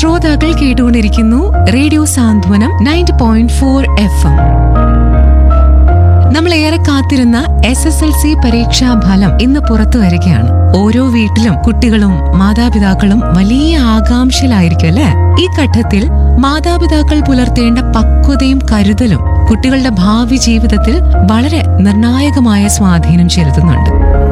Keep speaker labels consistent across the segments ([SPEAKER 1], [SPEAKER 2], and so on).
[SPEAKER 1] ശ്രോതാക്കൾ കേട്ടുകൊണ്ടിരിക്കുന്നു radio Santhwanam ninety point four F M നമ്മൾ ഏറെ കാത്തിരുന്ന എസ് എസ് എൽ സി പരീക്ഷാ ഫലം ഇന്ന് പുറത്തു വരികയാണ് ഓരോ വീട്ടിലും കുട്ടികളും മാതാപിതാക്കളും വലിയ ആകാംക്ഷയിലായിരിക്കും അല്ലെ ഈ ഘട്ടത്തിൽ മാതാപിതാക്കൾ പുലർത്തേണ്ട പക്വതയും കരുതലും കുട്ടികളുടെ ഭാവി ജീവിതത്തിൽ വളരെ നിർണായകമായ സ്വാധീനം ചെലുത്തുന്നുണ്ട്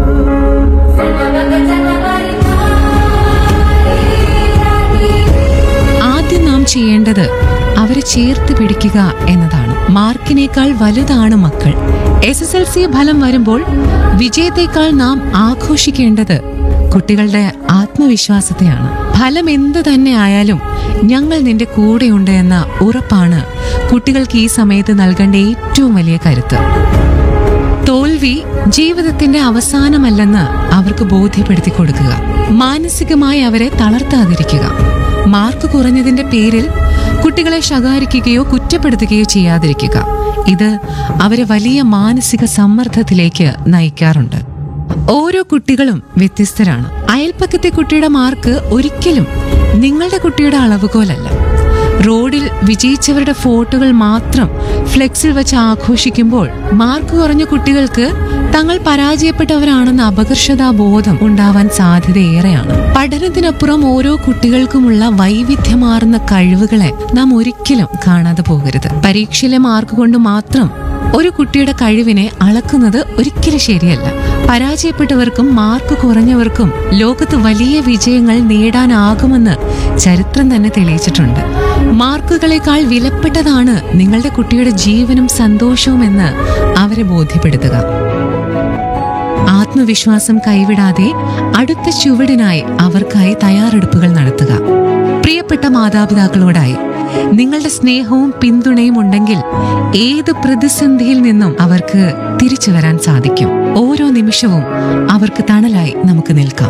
[SPEAKER 1] ആദ്യം നാം ചെയ്യേണ്ടത് അവരെ ചേർത്ത് പിടിക്കുക എന്നതാണ് മാർക്കിനേക്കാൾ വലുതാണ് മക്കൾ എസ് എസ് എൽ സി ഫലം വരുമ്പോൾ വിജയത്തെക്കാൾ നാം ആഘോഷിക്കേണ്ടത് കുട്ടികളുടെ ആത്മവിശ്വാസത്തെയാണ് ഫലം എന്ത് തന്നെ ആയാലും ഞങ്ങൾ നിന്റെ കൂടെയുണ്ട് എന്ന ഉറപ്പാണ് കുട്ടികൾക്ക് ഈ സമയത്ത് നൽകേണ്ട ഏറ്റവും വലിയ കരുത്ത് തോൽവി ജീവിതത്തിന്റെ അവസാനമല്ലെന്ന് അവർക്ക് ബോധ്യപ്പെടുത്തി കൊടുക്കുക മാനസികമായി അവരെ തളർത്താതിരിക്കുക മാർക്ക് കുറഞ്ഞതിന്റെ പേരിൽ കുട്ടികളെ ശകാരിക്കുകയോ കുറ്റപ്പെടുത്തുകയോ ചെയ്യാതിരിക്കുക ഇത് അവരെ വലിയ മാനസിക സമ്മർദ്ദത്തിലേക്ക് നയിക്കാറുണ്ട് ഓരോ കുട്ടികളും വ്യത്യസ്തരാണ് അയൽപ്പക്കത്തെ കുട്ടിയുടെ മാർക്ക് ഒരിക്കലും നിങ്ങളുടെ കുട്ടിയുടെ അളവുകോലല്ല റോഡിൽ വിജയിച്ചവരുടെ ഫോട്ടോകൾ മാത്രം ഫ്ലെക്സിൽ വെച്ച് ആഘോഷിക്കുമ്പോൾ മാർക്ക് കുറഞ്ഞ കുട്ടികൾക്ക് തങ്ങൾ പരാജയപ്പെട്ടവരാണെന്ന അപകർഷതാ ബോധം ഉണ്ടാവാൻ സാധ്യതയേറെയാണ് പഠനത്തിനപ്പുറം ഓരോ കുട്ടികൾക്കുമുള്ള വൈവിധ്യമാർന്ന കഴിവുകളെ നാം ഒരിക്കലും കാണാതെ പോകരുത് പരീക്ഷയിലെ മാർക്ക് കൊണ്ട് മാത്രം ഒരു കുട്ടിയുടെ കഴിവിനെ അളക്കുന്നത് ഒരിക്കലും ശരിയല്ല പരാജയപ്പെട്ടവർക്കും മാർക്ക് കുറഞ്ഞവർക്കും ലോകത്ത് വലിയ വിജയങ്ങൾ നേടാനാകുമെന്ന് ചരിത്രം തന്നെ തെളിയിച്ചിട്ടുണ്ട് മാർക്കുകളെക്കാൾ വിലപ്പെട്ടതാണ് നിങ്ങളുടെ കുട്ടിയുടെ ജീവനും സന്തോഷവും എന്ന് അവരെ ബോധ്യപ്പെടുത്തുക ആത്മവിശ്വാസം കൈവിടാതെ അടുത്ത ചുവടിനായി അവർക്കായി തയ്യാറെടുപ്പുകൾ നടത്തുക പ്രിയപ്പെട്ട മാതാപിതാക്കളോടായി നിങ്ങളുടെ സ്നേഹവും പിന്തുണയും ഉണ്ടെങ്കിൽ ഏത് പ്രതിസന്ധിയിൽ നിന്നും അവർക്ക് തിരിച്ചു വരാൻ സാധിക്കും ഓരോ നിമിഷവും അവർക്ക് തണലായി നമുക്ക് നിൽക്കാം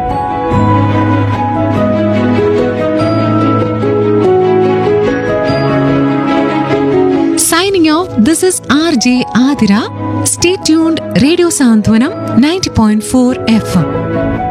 [SPEAKER 1] signing off this is R J Athira stay tuned radio Santhwanam ninety point four F M